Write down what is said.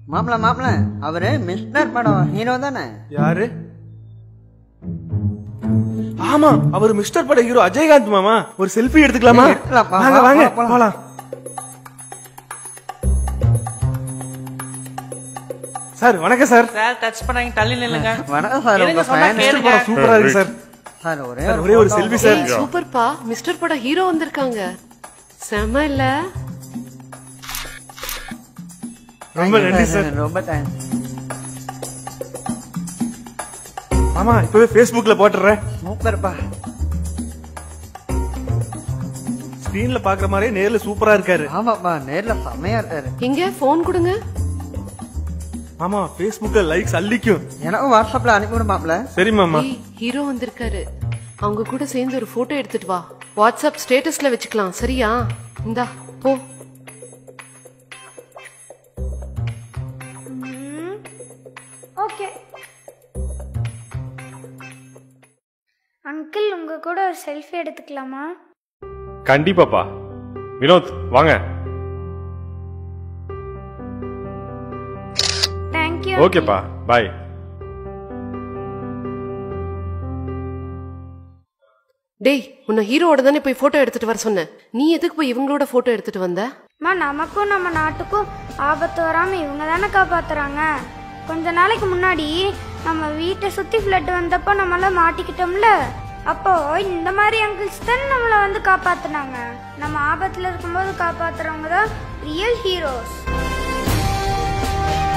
மாப்பிள மாப்பிள அவரு மிஸ்டர் படம் ஹீரோ தானே யாரு ஆமா அவர் மிஸ்டர் பட ஹீரோ அஜயகாந்த் மாமா ஒரு செல்ஃபி எடுத்துக்கலாமா ஏய், எடுத்துக்கலாம்ப்பா. வாங்க வா, வாங்க வா, போலாம். போலாம் சார் வணக்கம் சார் சார் டச் பண்ணாங்க தள்ளி நில்லுங்க வணக்கம் சார் இருங்க, உங்க சொன்னா ஃபேன் கேளுங்க. படம் சூப்பரா இருக்கு சார் சார் ஒரே சார், ஒரே ஒரு photo. செல்ஃபி சார் ஏய், சூப்பர்ப்பா மிஸ்டர் பட ஹீரோ வந்திருக்காங்க செம இல்ல ரொம்ப நன்றி சார் ரொம்ப தேங்க்ஸ் ஆமா இப்பவே Facebookல போட்டுறேன் சூப்பர்ப்பா ஸ்கிரீன்ல பாக்குற மாதிரியே நேர்ல சூப்பரா இருக்காரு ஆமாப்பா நேர்ல செம்மையா இருக்காரு இங்க போன் கொடுங்க ஆமா Facebookல லைக்ஸ் அள்ளிக்கும் எனக்கும் வாட்ஸ்அப்ல அனுப்பிவிடு மாப்பிள சரி மாமா ஏய், ஹீரோ வந்திருக்காரு அவங்க கூட சேர்ந்து ஒரு போட்டோ எடுத்துட்டு வா வாட்ஸ்அப் ஸ்டேட்டஸ்ல வச்சுக்கலாம் சரியா இந்தா போ ஓகே அங்கிள் உங்க கூட ஒரு செல்ஃபி எடுத்துக்கலாமா கண்டிப்பாப்பா வினோத் வாங்க தேங்க்யூ ஓகேப்பா பாய் டேய் உன்னை ஹீரோவோட தானே போய் போட்டோ எடுத்துட்டு வர சொன்னேன் நீ எதுக்கு போய் இவங்களோட போட்டோ எடுத்துட்டு வந்த அம்மா நமக்கும் நம்ம நாட்டுக்கும் ஆபத்து வராம இவங்க தானே காப்பாத்துறாங்க கொஞ்ச நாளைக்கு முன்னாடி நம்ம வீட்டை சுத்தி ஃப்ளட் வந்தப்போ நம்மளாம் மாட்டிக்கிட்டோம்ல அப்போ இந்த மாதிரி அங்கிள்ஸ் தானே நம்மளை வந்து காப்பாத்துனாங்க நம்ம ஆபத்துல இருக்கும்போது காப்பாத்துறவங்க தான் ரியல் ஹீரோஸ்